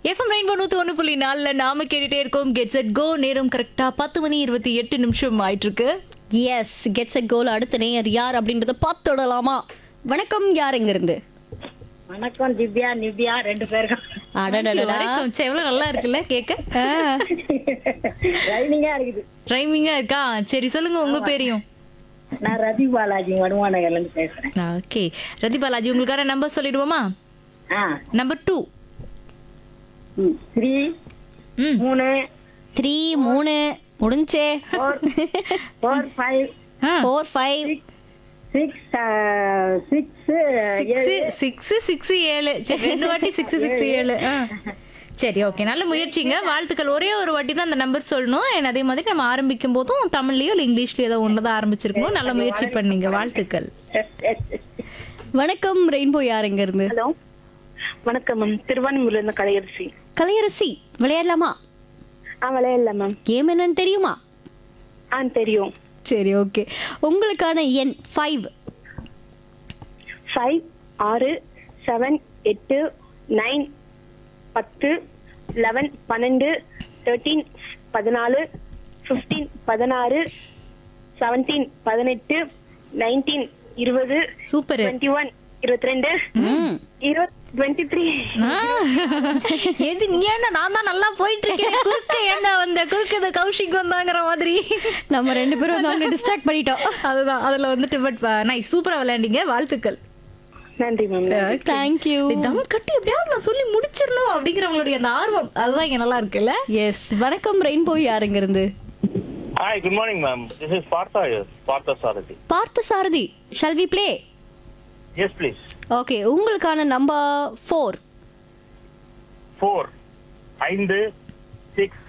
FM rainbow நூத்தி ஒன்று புள்ளி நாலுல நாம கேட்டுட்டே இருக்கோம் கெட்ஸ் அட் கோ நேரம் கரெக்டா பத்து மணி இருபத்தி எட்டு நிமிஷம் ஆயிட்டு இருக்கு எஸ் கெட்ஸ் எ கோல் அடுத்த நேயர் யார் அப்படின்றத பார்த்துடலாமா வணக்கம் யார் எங்க இருந்து வணக்கம் திவ்யா நிவ்யா ரெண்டு பேருக்கும் அடடடடா. வணக்கம் சே, எவ்வளவு நல்லா இருக்குல்ல கேட்க ஆ, ரைனிங்கா இருக்குது ரைமிங்கா இருக்கா சரி சொல்லுங்க உங்க பேரையும் நான் ரதி பாலாஜி வடுவாநகர்ல இருந்து பேசுறேன் ஓகே ரதி பாலாஜி உங்களுக்கான நம்பர் சொல்லிடுவோமா ஆ நம்பர் டூ ம், த்ரீ ம் மூணு த்ரீ மூணு முடிஞ்சே ஃபோர் ஃபோர் ஃபைவ் ஆ ஃபோர் ஃபைவ் சிக்ஸ் சிக்ஸ் ஏழு சிக்ஸ் சிக்ஸ் ஏழு சரி ரெண்டு வாட்டி சிக்ஸ் சிக்ஸ் ஏழு ஆ. சரி ஓகே நல்ல முயற்சிங்க வாழ்த்துக்கள் ஒரே ஒரு வாட்டி தான் அந்த நம்பர் சொல்லணும் and அதே மாதிரி நம்ம ஆரம்பிக்கும் போதும் தமிழ்லயோ இல்லை இங்கிலீஷ்லயோ ஏதோ ஒன்று தான் ஆரம்பிச்சிருக்கணும் நல்ல முயற்சி பண்ணீங்க வாழ்த்துக்கள் வணக்கம் ரெயின்போ யார் எங்க இருந்து ஹலோ வணக்கம் மேம் திருவான்மூர்ல இருந்து கலையரசி கலையரசி விளையாடலாமா ஆ விளையாடல மேம் கேம் என்னன்னு தெரியுமா ஆ தெரியும் சரி ஓகே உங்களுக்கான எண் ஃபைவ் ஃபைவ் ஆறு செவன் எட்டு நைன் பத்து லெவன் பன்னெண்டு தேர்ட்டீன் பதினாலு ஃபிஃப்டீன் பதினாறு செவன்டீன் பதினெட்டு நைன்டீன் இருபது சூப்பர் டுவெண்ட்டி ஒன் இருபத்தி ரெண்டு இருபத் டுவெண்ட்டி த்ரீ எது நீ ஏன்டா நான் தான் நல்லா போயிட்டு இருக்கேன் குறுக்க ஏன்டா வந்த குறுக்க இந்த கௌஷிக் வந்தாங்கிற மாதிரி நம்ம ரெண்டு பேரும் வந்து அவங்க டிஸ்ட்ராக்ட் பண்ணிட்டோம் அதுதான் அதுல வந்துட்டு பட் நைஸ் சூப்பரா விளையாண்டீங்க வாழ்த்துக்கள் நன்றி மேம் தேங்க்யூ தம் கட்டி எப்படியாவது நான் சொல்லி முடிச்சிடணும் அப்படிங்கிறவங்களுடைய அந்த ஆர்வம் அதுதான் இங்க நல்லா இருக்குல்ல எஸ் வணக்கம் ரெயின்போ யார் எங்க இருந்து Hi, good morning, ma'am. This is Partha here, Partha Sarathi. Partha Sarathi shall we play Yes, please. Okay உங்களுக்கான நம்பர் ஃபோர் Four, ஐந்து, six,